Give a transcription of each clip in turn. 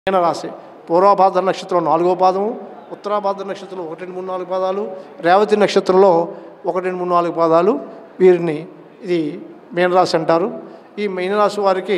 మీనరాశి పూర్వభాద్ర నక్షత్రం నాలుగో పాదము ఉత్తరాభాద్ర నక్షత్రంలో ఒకటి రెండు మూడు నాలుగు పాదాలు రేవతి నక్షత్రంలో ఒకటి రెండు మూడు నాలుగు పాదాలు వీరిని ఇది మీనరాశి అంటారు ఈ మీనరాశి వారికి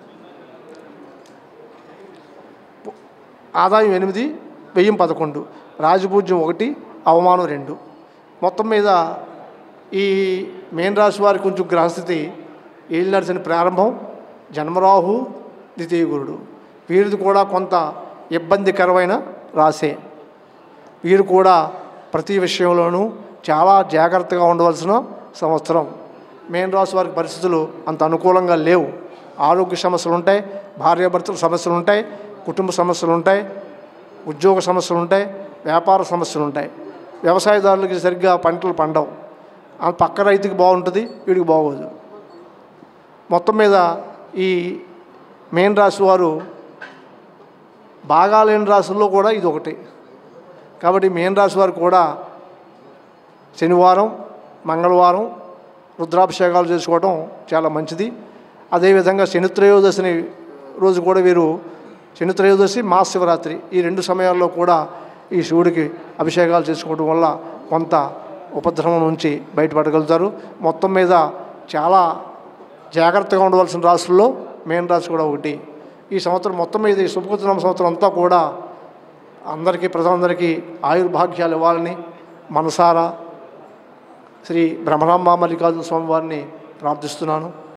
ఆదాయం ఎనిమిది వెయ్యం పదకొండు రాజపూజ్యం ఒకటి అవమానం రెండు మొత్తం మీద ఈ మేన్ రాశి వారికి కొంచెం గ్రహస్థితి ఏళ్ళు నడిచిన ప్రారంభం జన్మరాహు ద్వితీయ గురుడు వీరిది కూడా కొంత ఇబ్బందికరమైన రాసే వీరు కూడా ప్రతి విషయంలోనూ చాలా జాగ్రత్తగా ఉండవలసిన సంవత్సరం మేన్ రాశి వారికి పరిస్థితులు అంత అనుకూలంగా లేవు ఆరోగ్య సమస్యలు ఉంటాయి భార్యాభర్తల సమస్యలు ఉంటాయి కుటుంబ సమస్యలు ఉంటాయి ఉద్యోగ సమస్యలు ఉంటాయి వ్యాపార సమస్యలు ఉంటాయి వ్యవసాయదారులకి సరిగ్గా పంటలు పండవు ఆ పక్క రైతుకి బాగుంటుంది వీడికి బాగోదు మొత్తం మీద ఈ మెయిన్ రాశి వారు బాగాలేని రాశుల్లో కూడా ఇది ఒకటి కాబట్టి మెయిన్ రాశి వారు కూడా శనివారం మంగళవారం రుద్రాభిషేకాలు చేసుకోవడం చాలా మంచిది అదేవిధంగా శని త్రయోదశిని రోజు కూడా వీరు శని త్రయోదశి మహాశివరాత్రి ఈ రెండు సమయాల్లో కూడా ఈ శివుడికి అభిషేకాలు చేసుకోవడం వల్ల కొంత ఉపద్రవం నుంచి బయటపడగలుగుతారు మొత్తం మీద చాలా జాగ్రత్తగా ఉండవలసిన రాశుల్లో మెయిన్ రాశి కూడా ఒకటి ఈ సంవత్సరం మొత్తం మీద ఈ శుభకృతనామ సంవత్సరం అంతా కూడా అందరికీ ప్రజలందరికీ ఆయుర్భాగ్యాలు ఇవ్వాలని మనసారా శ్రీ బ్రహ్మరాంబ మల్లికార్జున స్వామి వారిని ప్రార్థిస్తున్నాను